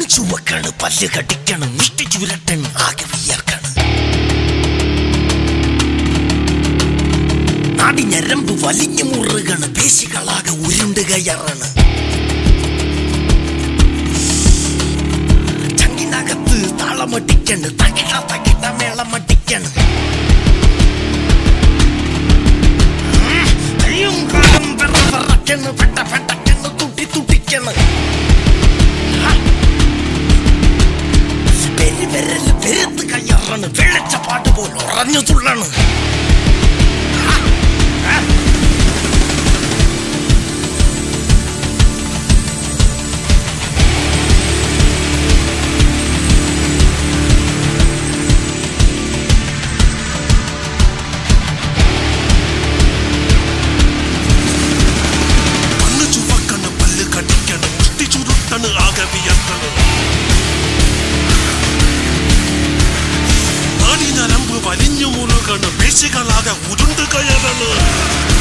ചുവക്കാണ് പല്ല് കടിക്കാണ് മുഷ്ടി ചുരട്ടാണ് ആകെ വിയർക്കാണ് നാടി ഞരമ്പ് വലിഞ്ഞു മുറുകാണ് പേശികളാകെ ഉരുണ്ട് കയറാണ് ചങ്കിനകത്ത് താളമടിക്കാണ് തകിട തകിട മേളമടിക്കാണ് കയ്യും കാലും വിറ വിറയ്ക്കാണ് പെട്ട പെട്ടക്കാണ് തുട്ടി തുട്ടിക്കാണ് പെരുവിരല് പെരുത്ത് കയ്യാറാണ് വെള്ളച്ചപ്പാട്ട് പോലെ ഉറഞ്ഞു തുള്ളാണ് കണ്ണ് ചുവക്കണ് പല്ല് കടിക്കണ് മുഷ്ടി ചുരുട്ടണ് ആകെ വിയർക്കണ് നാടി നരമ്പ് വലിഞ്ഞു മുറുകണ് പേശികളാകെ ഉരുണ്ട് കയറണ്